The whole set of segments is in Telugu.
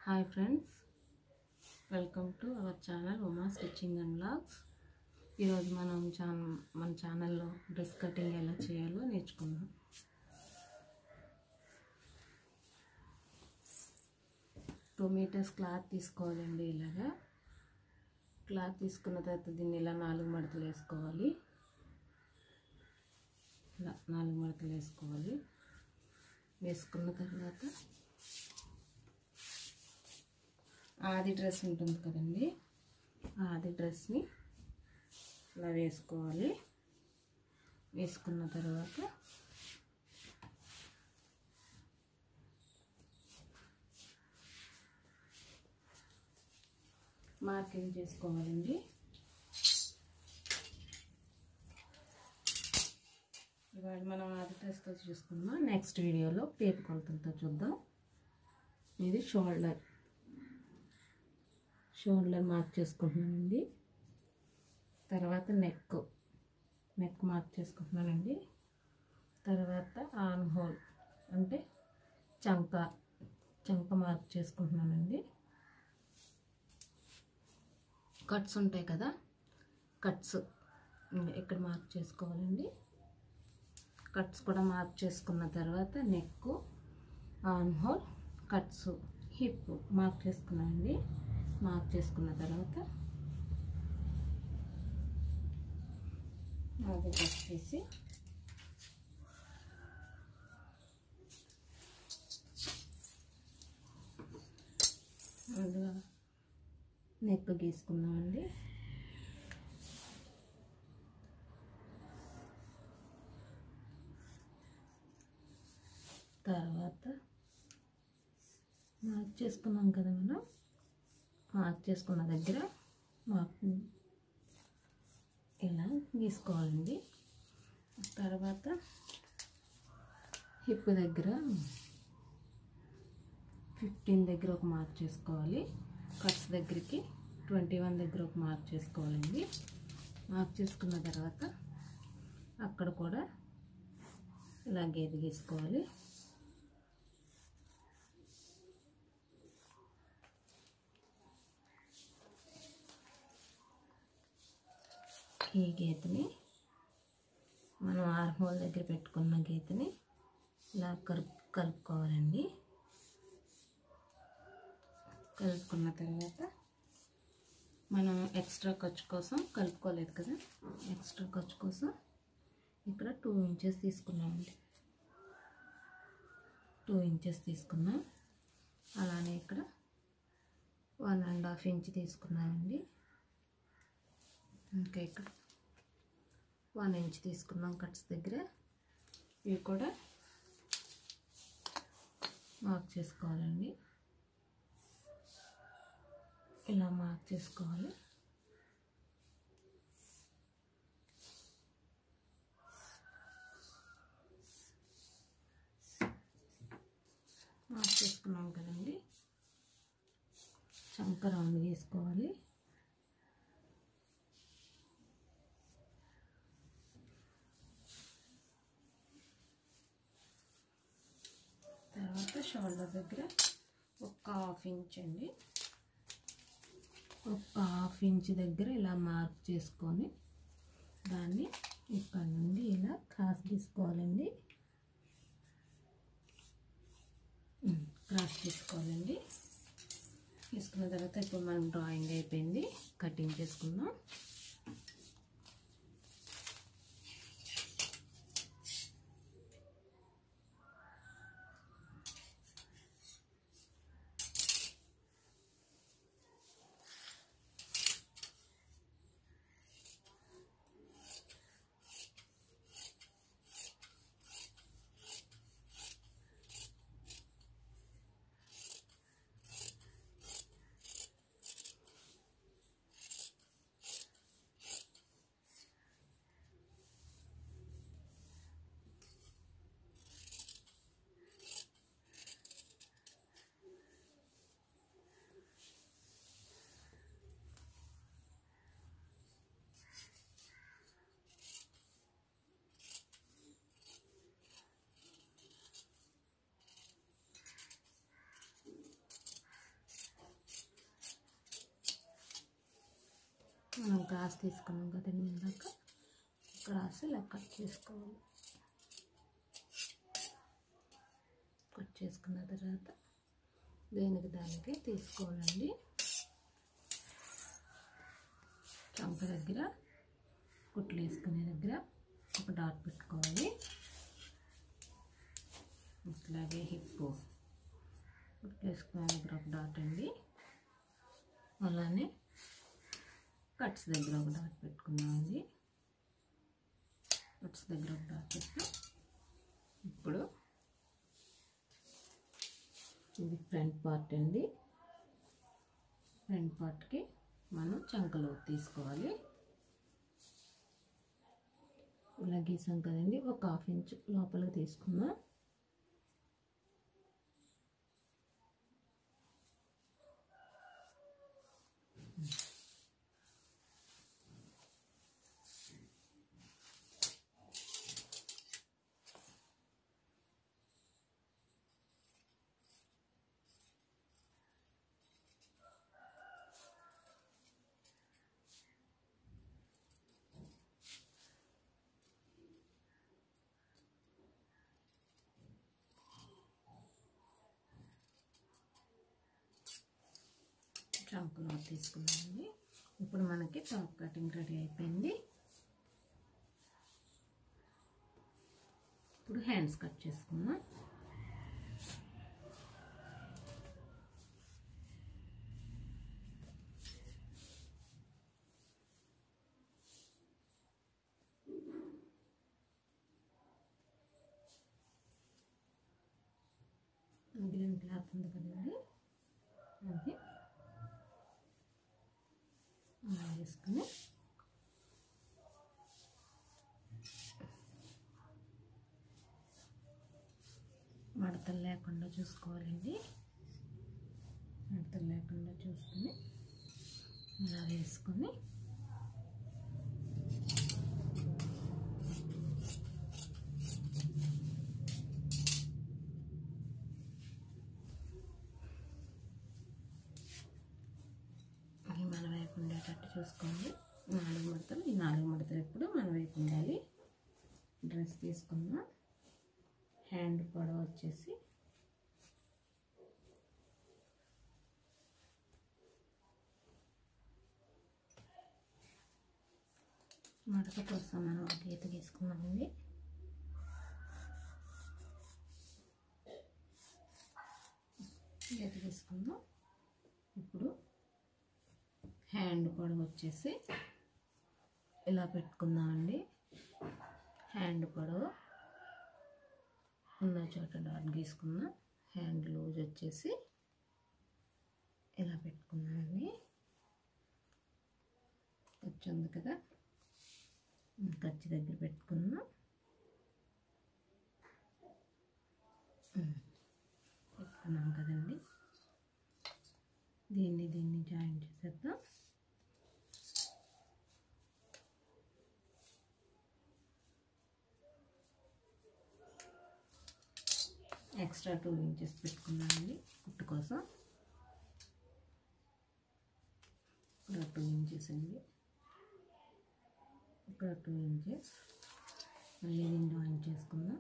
hi friends welcome to our channel Uma stitching and blogs ఈరోజు మనం ఛాన్ మన ఛానల్లో డ్రెస్ కటింగ్ ఎలా చేయాలో నేర్చుకుందాం టూ మీటర్స్ క్లాత్ తీసుకోవాలండి ఇలాగా క్లాత్ తీసుకున్న తర్వాత దీన్ని ఇలా నాలుగు మడతలు వేసుకోవాలి ఇలా నాలుగు మడతలు వేసుకోవాలి వేసుకున్న తర్వాత ఆది డ్రెస్ ఉంటుంది కదండి ఆది డ్రెస్ని ఇలా వేసుకోవాలి వేసుకున్న తర్వాత మార్కింగ్ చేసుకోవాలండి ఇవాళ మనం ఆది డ్రెస్తో చూసుకుందాం నెక్స్ట్ వీడియోలో పేపు కొలతలతో చూద్దాం ఇది షోల్డర్ షోల్డర్ మార్క్ చేసుకుంటున్నానండి తర్వాత నెక్ నెక్ మార్క్ చేసుకుంటున్నానండి తర్వాత ఆన్ హోల్ అంటే చంక చంక మార్క్ చేసుకుంటున్నానండి కట్స్ ఉంటాయి కదా కట్స్ ఇక్కడ మార్క్ చేసుకోవాలండి కట్స్ కూడా మార్క్ చేసుకున్న తర్వాత neck on hole cuts hip mark చేసుకున్నానండి మార్క్ చేసుకున్న తర్వాత అది వచ్చేసి అందులో నెక్ గీసుకున్నామండి తర్వాత మార్క్ చేసుకున్నాం కదా మనం మార్క్ చేసుకున్న దగ్గర మార్క్ ఇలా గీసుకోవాలండి తర్వాత హిప్ దగ్గర ఫిఫ్టీన్ దగ్గర ఒక మార్క్ చేసుకోవాలి కట్స్ దగ్గరికి ట్వంటీ వన్ దగ్గర ఒక మార్క్ చేసుకోవాలండి మార్క్ చేసుకున్న తర్వాత అక్కడ కూడా ఇలా గీత గీసుకోవాలి ఈ గీతని మనం ఆర్మోల్ దగ్గర పెట్టుకున్న గీతని ఇలా కలుపు కలుపుకోవాలండి కలుపుకున్న తర్వాత మనం ఎక్స్ట్రా ఖర్చు కోసం కలుపుకోలేదు కదా ఎక్స్ట్రా ఖర్చు కోసం ఇక్కడ టూ ఇంచెస్ తీసుకున్నామండి టూ ఇంచెస్ తీసుకున్నాం అలానే ఇక్కడ వన్ అండ్ హాఫ్ ఇంచ్ తీసుకున్నామండి ఇంకా ఇక్కడ వన్ ఇంచ్ తీసుకున్నాం కట్స్ దగ్గర ఇవి కూడా మార్క్ చేసుకోవాలండి ఇలా మార్క్ చేసుకోవాలి మార్క్ చేసుకున్నాం కదండి చంక రౌండ్ వేసుకోవాలి తర్వాత షోల్డర్ దగ్గర ఒక హాఫ్ ఇంచ్ అండి ఒక హాఫ్ ఇంచ్ దగ్గర ఇలా మార్క్ చేసుకొని దాన్ని ఇక్కడ నుండి ఇలా క్రాస్ తీసుకోవాలండి క్రాస్ తీసుకోవాలండి తీసుకున్న తర్వాత ఇప్పుడు మనం డ్రాయింగ్ అయిపోయింది కటింగ్ చేసుకుందాం క్రాస్ తీసుకున్నాం కదండి ఇందాక క్రాస్ ఇలా కట్ చేసుకోవాలి కట్ చేసుకున్న తర్వాత దేనికి దానికి తీసుకోవాలండి చంక దగ్గర కుట్లు వేసుకునే దగ్గర ఒక డాట్ పెట్టుకోవాలి అట్లాగే హిప్ కుట్లు వేసుకునే దగ్గర ఒక డాట్ అండి అలానే కట్స్ దగ్గర ఒక డాట్ పెట్టుకున్నామండి కట్స్ దగ్గర ఒక డాట్ పెట్టాం ఇప్పుడు ఇది ఫ్రంట్ పార్ట్ అండి ఫ్రంట్ పార్ట్కి మనం చంకలో తీసుకోవాలి ఇలా గీసాం కదండి ఒక హాఫ్ ఇంచ్ లోపలికి తీసుకుందాం ట్రంక్లో తీసుకున్నామండి ఇప్పుడు మనకి టాప్ కటింగ్ రెడీ అయిపోయింది ఇప్పుడు హ్యాండ్స్ కట్ చేసుకుందాం మిగిలిన క్లాత్ ఉంది కదండి అది అలా వేసుకుని మడతలు లేకుండా చూసుకోవాలండి మడతలు లేకుండా చూసుకుని ఇలా వేసుకొని ఇవి మన వైపు ఉండేటట్టు చూసుకోండి నాలుగు మడతలు ఈ నాలుగు మడతలు ఎప్పుడు మన వైపు ఉండాలి డ్రెస్ తీసుకుందాం హ్యాండ్ పొడవు వచ్చేసి మడత కోసం మనం ఒక గీత గీసుకున్నామండి గీత గీసుకుందాం ఇప్పుడు హ్యాండ్ పొడవు వచ్చేసి ఇలా పెట్టుకుందామండి హ్యాండ్ పొడవు ఉన్న చోట డాట్ గీసుకుందాం హ్యాండ్ లూజ్ వచ్చేసి ఇలా పెట్టుకుందామండి ఖర్చు ఉంది కదా ఖర్చు దగ్గర పెట్టుకుందాం పెట్టుకున్నాం కదండి దీన్ని దీన్ని జాయిన్ చేసేద్దాం ఎక్స్ట్రా టూ ఇంచెస్ పెట్టుకున్నానండి కుట్టు కోసం ఇక్కడ టూ ఇంచెస్ అండి ఇక్కడ టూ ఇంచెస్ మళ్ళీ దీన్ని జాయిన్ చేసుకుందాం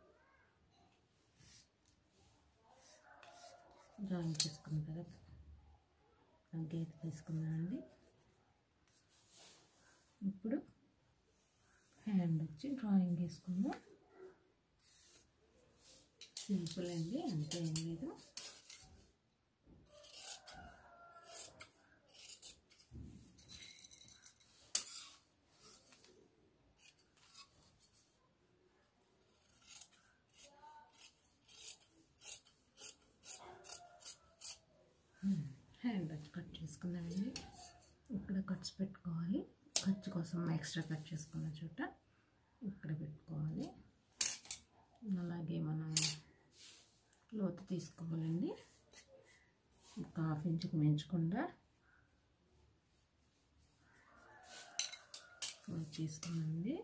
జాయిన్ చేసుకున్న తర్వాత గీత తీసుకున్నానండి ఇప్పుడు హ్యాండ్ వచ్చి డ్రాయింగ్ వేసుకుందాం సింపుల్ అండి అంతే ఏం లేదు హ్యాండ్ వచ్చి కట్ చేసుకుందామండి ఇక్కడ కట్స్ పెట్టుకోవాలి ఖర్చు కోసం ఎక్స్ట్రా కట్ చేసుకున్న చోట ఇక్కడ పెట్టుకోవాలి అలాగే మనం లోతు తీసుకోవాలండి ఒక హాఫ్ ఇంచుకు మించకుండా లోతు తీసుకున్నామండి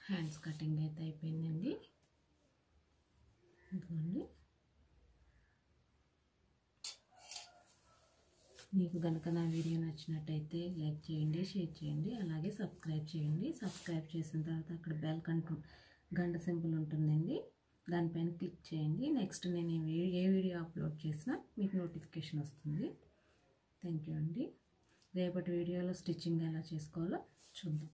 హ్యాండ్స్ కటింగ్ అయితే అయిపోయిందండి ఇదిగోండి మీకు కనుక నా వీడియో నచ్చినట్టయితే లైక్ చేయండి షేర్ చేయండి అలాగే సబ్స్క్రైబ్ చేయండి సబ్స్క్రైబ్ చేసిన తర్వాత అక్కడ బెల్ కంటు గంట సింపుల్ ఉంటుందండి దానిపైన క్లిక్ చేయండి నెక్స్ట్ నేను ఏ వీ- ఏ వీడియో అప్లోడ్ చేసినా మీకు నోటిఫికేషన్ వస్తుంది థ్యాంక్ యూ అండి రేపటి వీడియోలో స్టిచ్చింగ్ ఎలా చేసుకోవాలో చూద్దాం